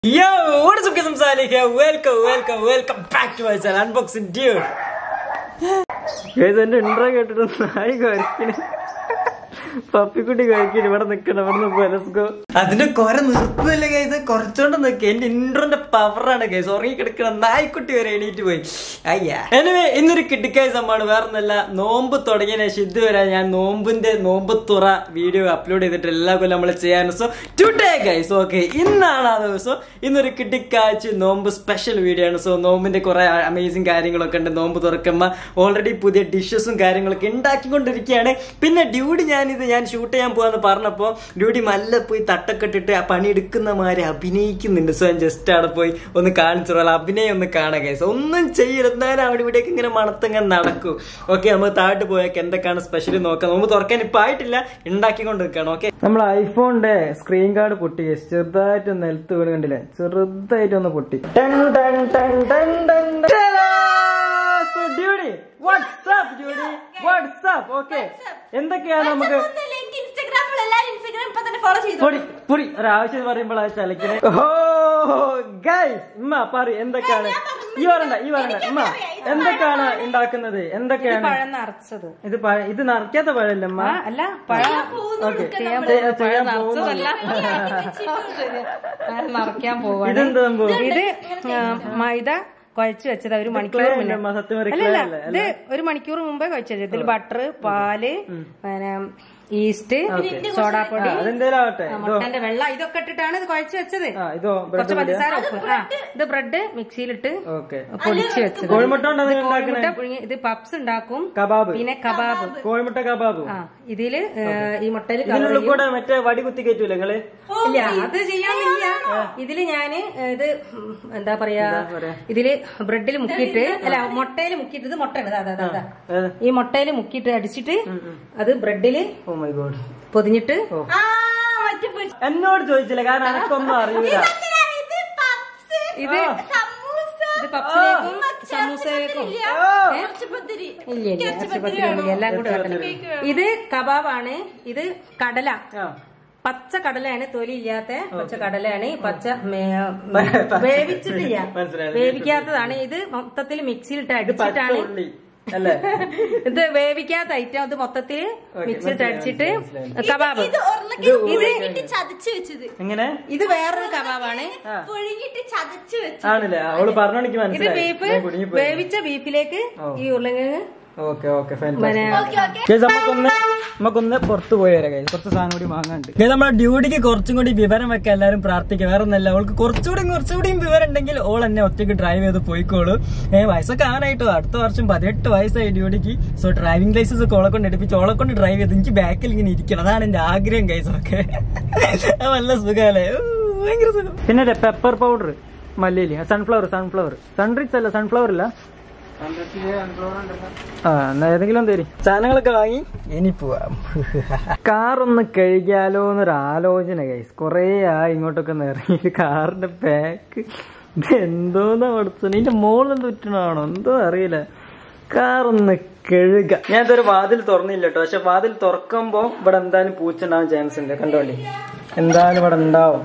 Yo, what is up guys? I'm Salih here. Welcome, welcome, welcome back to my channel Unboxing Dude. Guys, എന്റെ intro കേട്ടിട്ട് നായി കഴിക്കണേ പപ്പിക്കുട്ടി കഴിക്കണ ഇവിടെ നിക്കണം ഇവിടെ നിന്ന് ലെസ്കോ അതിന്റെ കൊര നിർത്തുന്നില്ല ഗൈസ് കുറച്ചോണ്ട് നിൽക്കുക എന്റെ ഇൻട്രോന്റെ പവറാണ് ഗൈസ് ഉറങ്ങി കിടക്കണ നായ്ക്കുട്ടി വരെ എണീറ്റ് പോയി അയ്യാ എനിവേ ഇന്നൊരു കിട്ടിക്കായ സംഭവമാണ് വേറെ ഒന്നല്ല നോമ്പ് തുടങ്ങിയതിന് ശേഷം ഇതുവരെ ഞാൻ നോമ്പിന്റെ നോമ്പ് തുറ വീഡിയോ അപ്ലോഡ് ചെയ്തിട്ട് എല്ലാ കൊല്ലം നമ്മൾ ചെയ്യാൻ സോ ടുഡേ ഗൈസ് ഓക്കെ ഇന്നാണ് ആ ദിവസം ഇന്നൊരു കിട്ടിക്കാഴ്ച നോമ്പ് സ്പെഷ്യൽ വീഡിയോ ആണ് സോ നോമ്പിന്റെ കുറെ അമേസിങ് കാര്യങ്ങളൊക്കെ ഉണ്ട് നോമ്പ് തുറക്കുമ്പോ ഓൾറെഡി പുതിയ ഡിഷസും കാര്യങ്ങളൊക്കെ ഉണ്ടാക്കിക്കൊണ്ടിരിക്കുകയാണ് പിന്നെ ഡ്യൂട്ടി ഞാനിത് ഞാൻ ഷൂട്ട് ചെയ്യാൻ പോവാന്ന് പറഞ്ഞപ്പോ ഡ്യൂട്ടി മല്ല പോയി തട്ടൊക്കെ ഇട്ടിട്ട് ആ പണി എടുക്കുന്ന മാതിരി അഭിനയിക്കുന്നുണ്ട് സോ ഞാൻ ജസ്റ്റ് അവിടെ പോയി ഒന്ന് കാണിച്ചു തരാം അഭിനയം ഒന്ന് കാണാം ഗൈസ് ഒന്നും ചെയ്യരുത് എന്നാലും അവിടെ ഇവിടേക്ക് ഇങ്ങനെ മണത്തങ്ങനെ നടക്കും ഓക്കെ നമുക്ക് താഴോട്ട് പോയേക്ക് എന്തൊക്കെയാണ് സ്പെഷ്യൽ നോക്കാം നമുക്ക് തുറക്കാൻ ഇപ്പൊ ആയിട്ടില്ല ഉണ്ടാക്കിക്കൊണ്ടിരിക്കുകയാണ് ഓക്കെ നമ്മൾ ഐഫോണിന്റെ സ്ക്രീൻ കാർഡ് പൊട്ടി guys. ചെറുതായിട്ട് നിലത്ത് വീണ് കണ്ടില്ലേ ചെറുതായിട്ട് ഒന്ന് പൊട്ടി ടൺ ടൺ ടൺ ടൺ ടൺ ടൺ. So, Duty, what's up, Duty? What's up? Okay. എന്തൊക്കെയാണ് നമുക്ക് പൊടി പൊടി ഒരാവശ്യം പറയുമ്പോൾ അത് ചലക്കിനെ ഓ ഗൈസ് ഉമ്മ പറ എന്തൊക്കെയാണ് ഈ വരണ്ട ഈ വരണ്ട ഉമ്മ എന്തൊക്കെയാണ് ഉണ്ടാക്കുന്നത് എന്തൊക്കെയാണ് പഴം നിറച്ചത് ഇത് പഴ- ഇത് നിറയ്ക്കാത്ത പഴല്ലേ അമ്മ ആ, അല്ല പഴം ഓക്കെ ചെയ്യാൻ ചെയ്യാൻ പോകുന്നു. പഴം പോകുന്നു നിറച്ചതല്ല പഴം നിറയ്ക്കാൻ പോവാണ് ഇതെന്ത് സംഭവം ഇത് ആ, മൈദ കുഴച്ച് വെച്ചത് ഒരു മണിക്കൂർ ക്ലേ മുന്നേ അല്ലേ അമ്മ? സത്യം പറഞ്ഞാ അല്ലല്ല ക്ലേ അല്ലേ? ഇത് ഒരു മണിക്കൂർ മുമ്പേ കുഴച്ചത് ഇതിൽ ബട്ടർ പാല് പിന്നെ ഈസ്റ്റ് സോഡാപ്പൊടി ആ, അതെന്തേലും ആവട്ടെ ആ, മുട്ടന്റെ വെള്ളം ഇതൊക്കെ ഇട്ടിട്ടാണ് ഇത് കുഴച്ച് വെച്ചത് ആ ഇതോ കുറച്ച് ബ്രെഡ് പഞ്ചസാര ഉപ്പ് ആ ഇത് ബ്രെഡ് മിക്സിയിലിട്ട് ഓക്കെ പൊടിച്ച് വെച്ചത് കോഴിമുട്ട കൊണ്ട് ഇത് നിങ്ങൾ കോഴിമുട്ട ഉണ്ടാക്കണേ പുഴുങ്ങി ഇത് പപ്സ് ഉണ്ടാക്കും കബാബ് പിന്നെ കബാബ് കോഴിമുട്ട കബാബ് ആ ഇതില് ഏ, ഈ മുട്ടയില് ഇതിനുള്ളിൽ കൂടെ മറ്റേ വടി കുത്തി കയറ്റൂല നിങ്ങള് ഇല്ല അത് ചെയ്യാനില്ല ഇതില് ഞാന് ഇത് ഉം, എന്താ പറയാ പറയാ? ഇതില് ബ്രെഡിൽ മുക്കിയിട്ട് അല്ല മുട്ടയിൽ മുക്കിയിട്ട് ഇത് മുട്ട ഉണ്ട് അതാ അതാ ഏത്? ഈ മുട്ടയിൽ മുക്കിയിട്ട് അടിച്ചിട്ട് അത് ബ്രെഡില് ഓ മൈ ഗോഡ് പൊതിഞ്ഞിട്ട് എന്നോട് ചോദിച്ചില്ല കാരണം എനക്കൊന്നും അറിയില്ല ഇത് ഇത് പപ്സിലേക്കും സമൂസയിലേക്കും ഇല്ല ഇല്ല ഇറച്ചിപ്പത്തിരി വേണമെങ്കിൽ എല്ലാം കൂടെ വെക്കണം. ഇത് കബാബാണ് ഇത് കടല ആ. പച്ച കടലയാണ് തൊലി ഇല്ലാത്ത പച്ച കടലയാണ് ഈ പച്ച മേ- വേവിച്ചിട്ടില്ല മനസ്സിലായി. വേവിക്കാത്തതാണ് ഇത് മൊത്തത്തിൽ മിക്സിയിലിട്ട് അടിച്ചിട്ടാണ് ഉള്ളി അല്ലേ ഇത് വേവിക്കാത്ത ഐറ്റം ഇത് മൊത്തത്തിൽ മിക്സിയിലിട്ട് മനസ്സിലായി, അടിച്ചിട്ട് മനസ്സിലായി, കബാബ് പുഴുങ്ങിട്ട് ചതച്ച് വെച്ചത് എങ്ങനെ ഇത് വേറൊരു കബാബാണ് ആ. പുഴുങ്ങിട്ട് ചതച്ച് വെച്ചത് ആണല്ലേ അവള് പറഞ്ഞോണിക്ക് ഇത് മനസ്സിലായി ബീഫ് ഞാൻ കുടുങ്ങിപ്പോയി വേവിച്ച ബീഫിലേക്ക് ഓ. ഈ ഉരുളക്കിഴങ്ങ് ഓക്കെ ഓക്കെ പിന്നെ നമുക്കൊന്ന് നമുക്കൊന്ന് പുറത്ത് പോയി വരാം guys. കുറച്ച് സാധനം കൂടി വാങ്ങാണ്ട് guys, നമ്മളെ ഡ്യൂട്ടിക്ക് കുറച്ചും കൂടി വിവരം വെക്കാൻ എല്ലാവരും പ്രാർത്ഥിക്കുക വേറെ ഒന്നല്ല അവൾക്ക് കുറച്ചുകൂടി കുറച്ചുകൂടിയും വിവരം ഉണ്ടെങ്കിൽ ഓൾ എന്നെ ഒറ്റയ്ക്ക് ഡ്രൈവ് ചെയ്ത് പോയിക്കോളൂ ഏഹ് വയസ്സൊക്കെ ആവാനായിട്ടോ അടുത്ത വർഷം പതിനെട്ട് വയസ്സായി ഡ്യൂട്ടിക്ക് സോ ഡ്രൈവിംഗ് ലൈസൻസ് ഒക്കെ ഓളെ കൊണ്ട് എടുപ്പിച്ച് ഓളെ കൊണ്ട് ഡ്രൈവ് ചെയ്ത് എനിക്ക് ബാക്കിൽ ഇങ്ങനെ ഇരിക്കണം അതാണ് എന്റെ ആഗ്രഹം കൈസ് ഒക്കെ അത് നല്ല സുഖമല്ലേ ഊ, ഭയങ്കര സുഖം പിന്നെ പെപ്പർ പൗഡർ മല്ലിയില് സൺഫ്ലവർ സൺഫ്ലവർ സൺറിച്ച് അല്ല സൺഫ്ലവർ ഇല്ല ആ എന്നാ ഏതെങ്കിലും തരി സാധനങ്ങളൊക്കെ വാങ്ങി ഇനി പോവാം കാർ ഒന്ന് കഴുകിയാലോ എന്നൊരു ആലോചന കൈസ് കൊറേ ആ ഇങ്ങോട്ടൊക്കെ ഒന്ന് ഇറങ്ങി കാറിന്റെ ബാക്ക് ഇത് എന്തോന്നാ പഠിച്ചത് ഇതിന്റെ മോളിൽ തുറ്റണാണോ എന്തോ അറിയില്ല കാർ ഒന്ന് കഴുക ഞാൻ ഇതൊരു വാതിൽ തുറന്നില്ല കേട്ടോ പക്ഷെ വാതിൽ തുറക്കുമ്പോ ഇവിടെ എന്തായാലും പൂച്ച ഉണ്ടാവാൻ ചാൻസ് ഉണ്ട് കണ്ടോളി എന്തായാലും ഇവിടെ ഉണ്ടാവും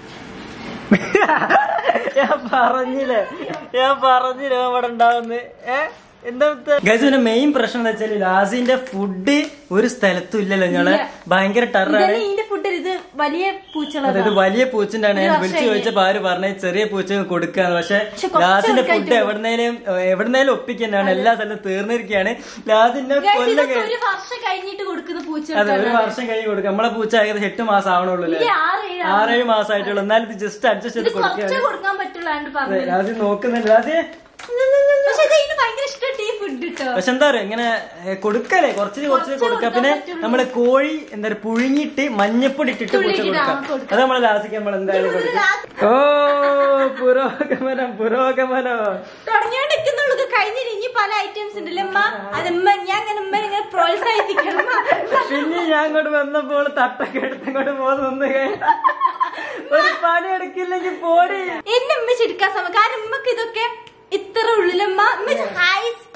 ഞാൻ പറഞ്ഞില്ലേ ഞാൻ പറഞ്ഞില്ലേ ഇവിടെ ഉണ്ടാവുന്ന് ഏ എന്താ ഗൈസിന്റെ മെയിൻ പ്രശ്നം എന്താ വെച്ചാല് ലാസിന്റെ ഫുഡ് ഒരു സ്ഥലത്തും ഇല്ലല്ലോ ഞങ്ങള് ഭയങ്കര ടെററാണ് ഇതിന്റെ ഫുഡിൽ ഇത് വലിയ പൂച്ചകളാണ് അതായത് വലിയ പൂച്ചിന്റെ ആണ് ഞാൻ വിളിച്ചു ചോദിച്ചപ്പോ ആര് പറഞ്ഞ ചെറിയ പൂച്ച കൊടുക്കാന്ന് പക്ഷെ ലാസിന്റെ ഫുഡ് എവിടുന്നേലും എവിടുന്നേലും ഒപ്പിക്കുന്നതാണ് എല്ലാ സ്ഥലത്തും തീർന്നിരിക്കുകയാണ് ലാസിന്റെ കൊല്ല ഒരു വർഷം കഴിഞ്ഞിട്ട് കൊടുക്കുന്ന പൂച്ച അതെ ഒരു വർഷം കഴിഞ്ഞ് കൊടുക്കുക നമ്മളെ പൂച്ച ഏകദേശം എട്ട് മാസം ആവണുള്ളൂ അല്ലേ ആറ് ഏഴ് ആറേഴ് മാസമായിട്ടുള്ളൂ എന്നാലും ഇത് ജസ്റ്റ് അഡ്ജസ്റ്റ് ചെയ്ത് കൊടുക്കുകയാണ് കുറച്ചേ കൊടുക്കാൻ പറ്റുള്ളാണ്ട് അതെ, പറഞ്ഞു ലാസി നോക്കുന്നുണ്ട് ലാസി പക്ഷെ ഇത് ഇതിന് ഭയങ്കര ഇഷ്ടപ്പെട്ട ഈ ഫുഡ് കിട്ടോ പക്ഷെ എന്താ പറയാ ഇങ്ങനെ ഏ, കൊടുക്കല്ലേ കുറച്ച് കുറച്ച് കൊടുക്കുക പിന്നെ നമ്മള് കോഴി എന്താ പറയാ പുഴുങ്ങിയിട്ട് മഞ്ഞപ്പൊടി ഇട്ടിട്ട് പൂച്ച കൊടുക്കാം അത് നമ്മളെ ലാസിക്ക് നമ്മൾ എന്തായാലും കൊടുക്കും ഓ പുരോഗമനം പുരോഗമനം തുടങ്ങിയോണ്ടിരിക്കുന്നുള്ളൂ ഇത് കഴിഞ്ഞിട്ട് ഇനി പല ഐറ്റംസ് ഉണ്ടല്ലേ അമ്മ അതമ്മ ഞാൻ അങ്ങനെ ഉമ്മ ഇങ്ങനെ പ്രോത്സാഹിപ്പിക്കണം അമ്മ. പിന്നെ ഞാൻ അങ്ങോട്ട് വന്നപ്പോൾ തട്ടൊക്കെ എടുത്ത് അങ്ങോട്ട് പോകുന്ന നിന്ന് കഴിഞ്ഞാ ഒരു പണി എടുക്കില്ലെങ്കിൽ പോടി എന്നെ ഉമ്മ ചിരിക്കാൻ സമയം കാരണം ഉമ്മക്ക് ഇതൊക്കെ ഇത്ര ഉള്ളിലമ്മ ഉമ്മ ഹൈ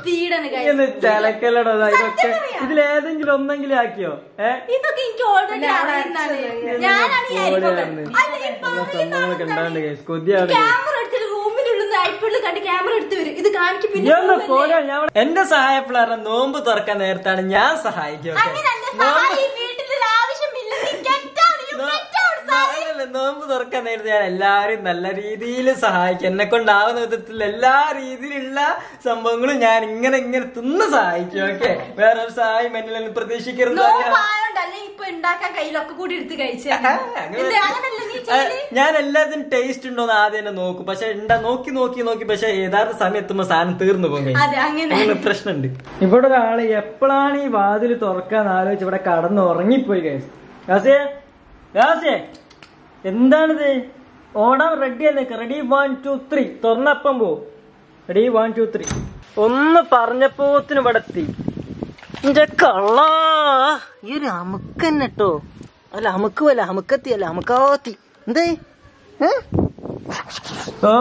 വൃത്തിയിടാണ് ഇന്ന് ചലക്കല്ലടോ ദാ ഇതൊക്കെ ഇതിലേതെങ്കിലും ഒന്നെങ്കിലും ആക്കിയോ ഏ ഇതൊക്കെ എനിക്ക് ഓൾറെഡി അറിയുന്നതാണ് ഞാനാണ് ഈ അരിപ്പൊക്കെ അല്ല ഈ സംഭവങ്ങളൊക്കെ ഉണ്ടാണ്ട് guys. കൊതിയാണ് guys. ക്യാമറ എടുത്തിട്ട് റൂമിലുള്ള ഐപ്പിളിൽ കണ്ട് ക്യാമറ എടുത്ത് വരും ഇത് കാണിക്കും പിന്നെ ഞാൻ ഒന്ന് പോരാ ഞാൻ എന്റെ സഹായപ്പിള്ളേരെ നോമ്പ് തുറക്കാൻ നേരത്താണ് ഞാൻ സഹായിക്കും okay? അങ്ങനല്ല സഹായി വീട്ടിൽ ആവശ്യമില്ല നീ get out, you get out, സഹായി. അങ്ങനല്ല, നോമ്പ് തുറക്കാൻ നേരത്തെ ഞാൻ എല്ലാവരും നല്ല രീതിയിൽ സഹായിക്കും എന്നെ കൊണ്ടാവുന്ന വിധത്തിൽ എല്ലാ രീതിയിലുള്ള സംഭവങ്ങളും ഞാൻ ഇങ്ങനെ ഇങ്ങനെ തിന്ന് സഹായിക്കും ഓക്കെ വേറൊരു സഹായം എന്നിൽ നിന്ന് പ്രതീക്ഷിക്കരുത് നോമ്പായോണ്ടല്ലേ ഇപ്പൊ ഉണ്ടാക്കാൻ കയ്യിലൊക്കെ കൂടി എടുത്ത് കഴിച്ചത് എന്ത് അങ്ങനല്ല നീ ചെയ്യല്? ഞാൻ എല്ലാത്തിനും ടേസ്റ്റ് ഉണ്ടോന്ന് ആദ്യം തന്നെ നോക്കും പക്ഷെ ഉണ്ടാ നോക്കി നോക്കി നോക്കി പക്ഷെ യഥാർത്ഥ സമയം എത്തുമ്പോ സാധനം തീർന്നു പോകും അതെ അങ്ങനെ അങ്ങനെ പ്രശ്നമുണ്ട് ഇവിടെ ഒരാള് എപ്പോഴാണ് ഈ വാതിൽ തുറക്കാൻ ആലോചിച്ച് ഇവിടെ കടന്ന് ഉറങ്ങിപ്പോയി കേസ് യാസിയെ യാസിയെ എന്താണിത് ഓടാൻ റെഡി അല്ലേ റെഡി വൺ ടു ത്രീ തുറന്നപ്പം പോ റെഡി വൺ ടു ത്രീ ഒന്ന് പറഞ്ഞപ്പോത്തിന് ഇവിടെ എത്തി ഇന്റെ കള്ളാ ഈ ഒരു അമുക്കന്നെ കേട്ടോ അല്ല അമുക്കുമല്ല അമുക്കത്തി അല്ല അമുക്കാത്തി എന്തേ ഏ? ഓ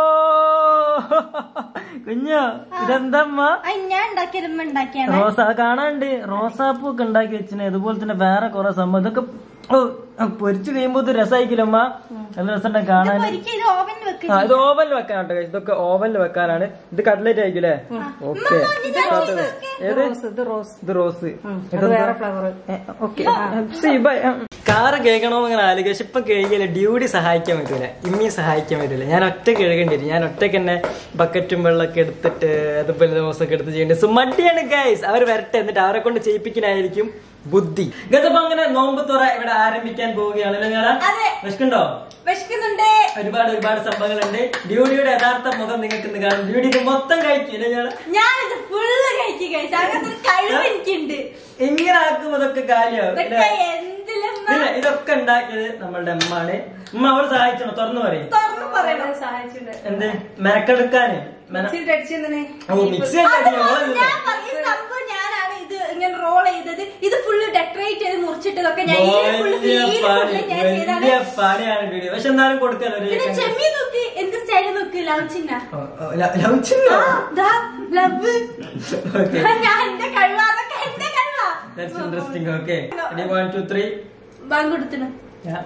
കുഞ്ഞോ ഇതെന്തമ്മ അത് ഞാൻ ഉണ്ടാക്കിയത് ഉമ്മ ഉണ്ടാക്കിയാണ് റോസ കാണാണ്ട് റോസാപ്പൂ ഒക്കെ ഉണ്ടാക്കി വെച്ചിന് അതുപോലെ തന്നെ വേറെ കുറെ സംഭവം ഇതൊക്കെ ഓ, പൊരിച്ചു കഴിയുമ്പോ ഇത് രസമായിക്കില്ലമ്മ നല്ല രസം കാണാൻ ഒരിക്കൽ ഇത് ഓവനിൽ വെക്ക് ആ ഇത് ഓവനിൽ വെക്കാനാട്ടോ guys. ഇതൊക്കെ ഓവനിൽ വെക്കാനാണ് ഇത് കട്ട്ലേറ്റ് ആയിരിക്കില്ലേ ഓക്കെ ഏത് റോസ് ഇത് റോസ് ഇത് റോസ് അത് വേറെ ഫ്ലവർ ഓക്കെ കാറ് കേൾക്കണോ ഇങ്ങനെ ആലോചിക്കും പക്ഷെ ഇപ്പൊ കേൾക്കില്ല ഡ്യൂട്ടി സഹായിക്കാൻ പറ്റൂല ഇമ്മി സഹായിക്കാൻ പറ്റൂല ഞാൻ ഒറ്റ കഴുകേണ്ടി വരും ഞാൻ ഒറ്റയ്ക്ക് തന്നെ ബക്കറ്റും വെള്ളമൊക്കെ എടുത്തിട്ട് അതുപോലെ ദിവസമൊക്കെ എടുത്ത് ചെയ്യേണ്ടി സോ മടിയാണ് ഗൈസ് അവർ വരട്ടെ എന്നിട്ട് അവരെ കൊണ്ട് ചെയ്യിപ്പിക്കാനായിരിക്കും ബുദ്ധി ഗതപ്പോ അങ്ങനെ നോമ്പ് തുറ ഇവിടെ ആരംഭിക്കാൻ പോവുകയാണല്ലോ ഞാൻ അതെ. വിശക്കുണ്ടോ വിശക്കുന്നുണ്ട് ഒരുപാട് ഒരുപാട് സംഭവങ്ങളുണ്ട് ഡ്യൂഡിയുടെ യഥാർത്ഥ മുഖം നിങ്ങൾക്ക് ഇന്ന് കാണും ഡ്യൂഡി ഇത് മൊത്തം കഴിക്കില്ല ഞാൻ ഞാനിത് ഫുള്ള് കഴിക്കും കഴിച്ചു അങ്ങനത്തെ ഒരു കഴിവ് എനിക്കുണ്ട് ഇങ്ങനെ ആക്കുമ്പോ ഇതൊക്കെ കാര്യമാവും ഇതൊക്കെ എന്തിലമ്മ ഇല്ല ഇതൊക്കെ ഉണ്ടാക്കിയത് നമ്മളുടെ അമ്മാണ് ഉമ്മ അവൾ സഹായിച്ചോ തുറന്നു പറയും തുറന്നു പറയണം സഹായിച്ചിട്ടുണ്ട് എന്ത് മെനക്കെടുക്കാന് മെന- ഓ മിക്സി അല്ല അത് അടി, ഓളല്ല. ഞാൻ പറഞ്ഞ സംഭവം ഞാനാണ് ഇത് ഇങ്ങനെ റോൾ ചെയ്തത് ഇത് ഫുള്ള് ഡെക്കറേറ്റ് ചെയ്ത് മുറിച്ചിട്ടതൊക്കെ ഞാൻ ഫുള്ള് വലിയ ഫീൽ പണി ഞാൻ ചെയ്താണ് വലിയ പണിയാണ് വീഡിയോ പക്ഷെ എന്നാലും കൊടുക്കാലോ ഒരു പിന്നെ ചെമ്മീൻ നോക്ക് എന്ത് സ്റ്റൈല് നോക്ക് ലവ് ചിഹ്ന ഓ, ഓ, ല- ലവ് ചിഹ്നോ? Love Okay. ഞാൻ എന്റെ കഴിവാ അതൊക്കെ എന്റെ കഴിവാ That's interesting. Okay. Ready, one, two, three. Bank കൊടുത്തിനു Yeah.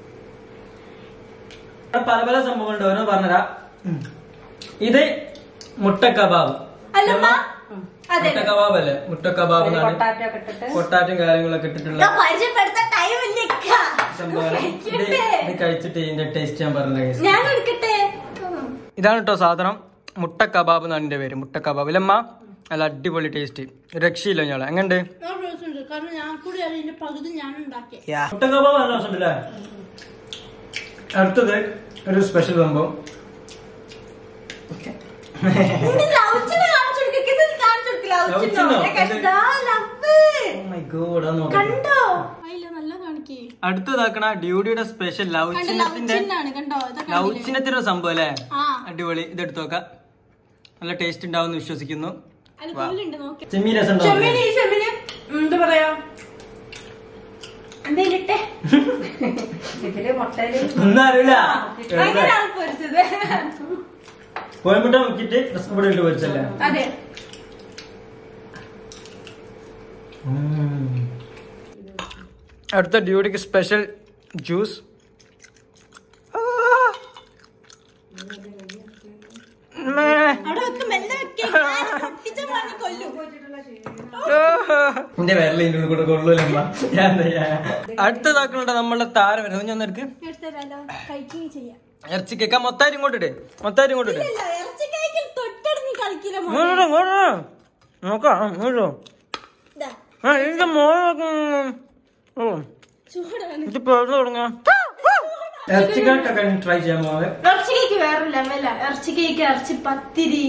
ഇവിടെ പല പല സംഭവങ്ങളുണ്ട് ഓരോ പറഞ്ഞുതരാ ഇത് മുട്ട കബാബ് അല്ലമ്മ അതെ മുട്ട കബാബ് അല്ലേ മുട്ട കബാബ് എന്നാണ് പൊട്ടാറ്റോ ഒക്കെ ഇട്ടിട്ട് പൊട്ടാറ്റും കാര്യങ്ങളൊക്കെ ഇട്ടിട്ടുള്ള ഞാൻ പരിചയപ്പെടുത്താൻ ടൈം ഇല്ല സംഭവം ഇത് ഇത് കഴിച്ചിട്ട് ഇതിന്റെ ടേസ്റ്റ് ഞാൻ പറഞ്ഞ കേസ് ഞാൻ എടുക്കട്ടെ ഇതാണ് കേട്ടോ സാധനം മുട്ട കബാബ് എന്നാണ് എന്റെ പേര് മുട്ട കബാബ് ഇല്ലമ്മ നല്ല അടിപൊളി ടേസ്റ്റ് രക്ഷയില്ല ഞങ്ങളെ എങ്ങണ്ട് കാരണം ഞാൻ കൂടി അതിന്റെ പകുതി ഞാൻ ഉണ്ടാക്കി മുട്ട കബാബ് നല്ല രസമുണ്ടല്ലേ അടുത്തത് ഒരു സ്പെഷ്യൽ സംഭവം ലൗച്ചിനെ കാണിച്ചു കൊടുക്കുക ഇത് കാണിച്ചു കൊടുക്കില്ല ലൗച്ചിനോ? ലവ് Oh my God, അത് നോക്കട്ടെ. കണ്ടോ അയില്ല നല്ല കാണിക്കേ അടുത്തതാക്കണ ഡ്യൂഡിയുടെ സ്പെഷ്യൽ ലൗച്ചിനത്തിന്റെ ലൗച്ചിനാണ് കണ്ടോ ഇതൊക്കെ ലൗച്ചിനത്തിന്റെ ഒരു സംഭവം അല്ലേ ആ അടിപൊളി ഇത് എടുത്തു നോക്കാം നല്ല ടേസ്റ്റ് ഉണ്ടാവും വിശ്വസിക്കുന്നു അത് കൊല്ലുണ്ട് നോക്കി ചെമ്മീൻ രസം ഉണ്ടാവും ചെമ്മീന് ഈ ചെമ്മീന് എന്താ പറയാ എന്തേലിട്ടെ ഇതില് മുട്ടയില് ഒന്നും അറിയില്ല അങ്ങനെയാണ് പൊരിച്ചത് കോയമ്പട്ട മുക്കിട്ട് രസപ്പെടെ ഇട്ട് പൊരിച്ചല്ലേ അതെ അടുത്ത ഡ്യൂഡിക്ക് സ്പെഷ്യൽ ജ്യൂസ് അവിടെ വെക്ക് മെല്ലെ വെക്ക് ഞാൻ പൊട്ടിച്ച പണി കൊല്ലും എന്റെ വിരലിന്റെ കൂടെ കൊള്ളൂലമ്മ ഞാൻ എന്താ ചെയ്യാ? അടുത്തതാക്കുന്നുണ്ട് നമ്മളെ താരം വരുന്നത് ഞാൻ എടുക്ക് എടുത്തരാലോ കഴിക്കുകയും ചെയ്യാം ഇറച്ചി കേൾക്കാൻ മൊത്തായിട്ട് ഇങ്ങോട്ടിട്ട് മൊത്തായിട്ട് ഇങ്ങോട്ടിട്ട് ഇല്ല ഇറച്ചി കഴിക്കൽ തൊട്ടടുത്ത് നീ കളിക്കില്ല മോനെ. ഇങ്ങോട്ടോ ഇങ്ങോട്ടോ നോക്കാം ഇങ്ങോട്ടോ ദാ, ആ എന്റെ മോളൊക്കെ ഓ ചൂടാണ് ഇത് പറഞ്ഞു തുടങ്ങാം ഇറച്ചി കേക്കൊക്കെ ട്രൈ ചെയ്യാൻ പോവാ ഇറച്ചി കേക്ക് വേറെ ലെവല ഇറച്ചി കേക്ക് ഇറച്ചി പത്തിരി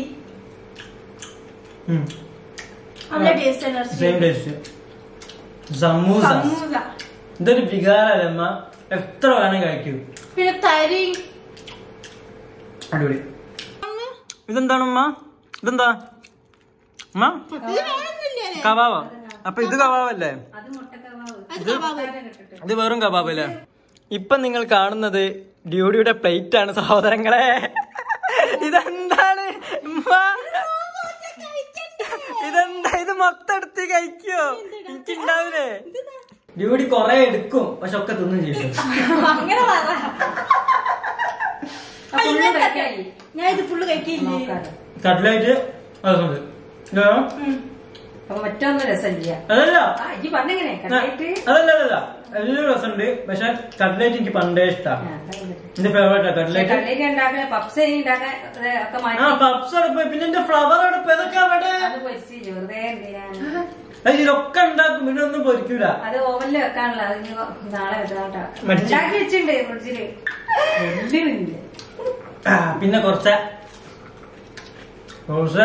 നല്ല ടേസ്റ്റ് ആണ് ഇറച്ചി സെയിം ടേസ്റ്റ് സമൂസ സമൂസ ഇതൊരു വികാരല്ലമ്മ എത്ര വേണം കഴിക്കൂ പിന്നെ തരി അടിപൊളി ഇതെന്താണ് ഉമ്മ ഇതെന്താ ഉമ്മ ഇത് വേണമെന്നില്ലേ കബാബ അപ്പൊ ഇത് കബാബല്ലേ അത് മുട്ട കബാബ് അത് കബാബ് ഇത് വെറും കബാബ് അല്ലേ ഇപ്പൊ നിങ്ങൾ കാണുന്നത് ഡ്യൂഡിയുടെ പ്ലേറ്റ് ആണ് സഹോദരങ്ങളെ ഇതെന്താണ് ഉമ്മ ഇതെന്താ ഇത് മൊത്തം എടുത്ത് കഴിക്കോ എനിക്കുണ്ടാവില്ലേ ഡ്യൂടി കൊറേ എടുക്കും പക്ഷെ ഒക്കെ തിന്നും ചെയ്യും അങ്ങനെ പറ അപ്പൊ അയ്യോ, ഒന്നും കഴിക്കാനില്ല. ഞാൻ ഇത് ഫുള്ള് കഴിക്കില്ലേ നോക്കാതെ. കട്ട്ലേറ്റ് അതുണ്ട് ഇതാ. അപ്പൊ മറ്റൊന്നും രസമില്ല അതല്ല ആ ഇജ്ജ് പറഞ്ഞെങ്ങനെ കണ്ടിട്ട് അതല്ല അതല്ല എല്ലാം രസമുണ്ട് പക്ഷെ കട്ട്ലേറ്റ് എനിക്ക് പണ്ടേ ഇഷ്ടമാണ് എന്റെ ഫേവറേറ്റ് കട്ട്ലേറ്റ് കടലേക്ക് ഉണ്ടാക്കാൻ പപ്സ് ഉണ്ടാക്കാൻ ഇത് ഒക്കെ ആ മാറ്റി പപ്സ് അടുപ്പ് പിന്നെ എന്റെ ഫ്ലവർ അടുപ്പ് ഇതൊക്കെ അവിടെ അത് പൊരിച്ച് വെറുതെ എന്തിനാണ് അത് ഇതൊക്കെ ഉണ്ടാക്കും പിന്നെ ഒന്നും പൊരിക്കൂല അത് ഓവനിൽ വെക്കാനുള്ള അത് ഇനി നാളെ വെച്ചാട്ടാ മടിച്ച്. ഉണ്ടാക്കി വെച്ചിട്ടുണ്ട് ഫ്രിഡ്ജില് എല്ലില്ല ആ, പിന്നെ കുറച്ച് കുറച്ച്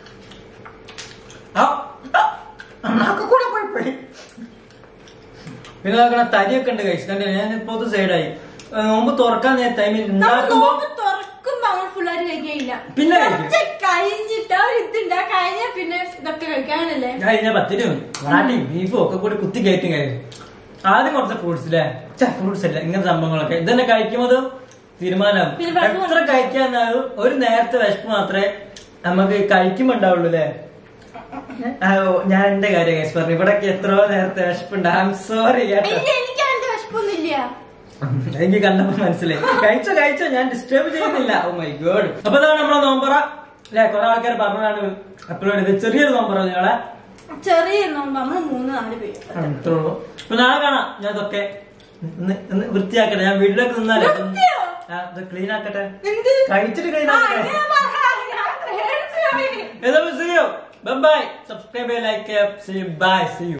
ആ, ആ, അണ്ണാക്ക് കൂടെ പോയി പോയി. പിന്നെ നോക്കണ തരിയൊക്കെ ഉണ്ട് കഴിച്ചു കണ്ടില്ല ഞാൻ ഇപ്പൊ സൈഡായി മുമ്പ് തുറക്കാൻ നേരത്തെ ടൈമിൽ നമ്മൾ ഉണ്ടാക്കുമ്പോ നോമ്പ് തുറക്കുമ്പോ അങ്ങനെ ഫുള്ളായിട്ട് കഴിക്കില്ല പിന്നെ കഴിക്കും. കുറച്ച് കഴിഞ്ഞിട്ട് ഒരു ഇതുണ്ടാ കഴിഞ്ഞ പിന്നെ ഇതൊക്കെ കഴിക്കാനല്ലേ കഴിഞ്ഞ പത്തിനും പൊറാട്ടയും ബീഫും ഒക്കെ കൂടി കുത്തി കയറ്റും കഴിയും ആദ്യം കുറച്ച് ഫ്രൂട്ട്സ് അല്ലേ ഫ്രൂട്ട്സ് അല്ല ഇങ്ങനത്തെ സംഭവങ്ങളൊക്കെ ഇതന്നെ കഴിക്കുമ്പോൾ തീരുമാനം പിന്നെ വിശപ്പ് എത്ര കഴിക്കാന്നാലും ഒരു നേരത്തെ വിശപ്പ് മാത്രമേ നമുക്ക് കഴിക്കുമ്പോ ഉണ്ടാവുള്ളൂ അല്ലേ ആ, ഓ, ഞാൻ എന്റെ കാര്യം കേസ് പറഞ്ഞു ഇവിടൊക്കെ എത്രയോ നേരത്തെ വിശപ്പുണ്ട് ഐ എം സോറി കേട്ടോ ഇല്ല എനിക്ക് അതിന്റെ വിശപ്പൊന്നുമില്ല എനിക്ക് കണ്ടപ്പോ മനസ്സിലായി കഴിച്ചോ കഴിച്ചോ ഞാൻ ഡിസ്റ്റർബ് ചെയ്യുന്നില്ല ഓ മൈ ഗോഡ് അപ്പൊ ഇതാണ് നമ്മളെ നോമ്പറ അല്ലെ കുറെ ആൾക്കാർ പറഞ്ഞതാണ് അപ്ലോഡ് ചെയ്ത് ചെറിയൊരു നോമ്പറ നിങ്ങളെ ചെറിയ നോമ്പ് നമ്മള് മൂന്ന് നാല് പേര് അത്രേ ഉള്ളൂ. അപ്പൊ നാളെ കാണാം ഞാൻ ഇതൊക്കെ ഒന്ന് ഒന്ന് വൃത്തിയാക്കട്ടെ ഞാൻ വീട്ടിലേക്ക് നിന്നാലേ വൃത്തിയോ? ആ, ഇത് ക്ലീൻ ആക്കട്ടെ എന്ത് കഴിച്ചിട്ട് ക്ലീൻ ആ, ആക്കട്ടെ അങ്ങനെ പറ. ഞാൻ പേടിച്ചു പോയി. ഏതായാലും see you. Bye bye. Subscribe, like, see you. Bye. See you.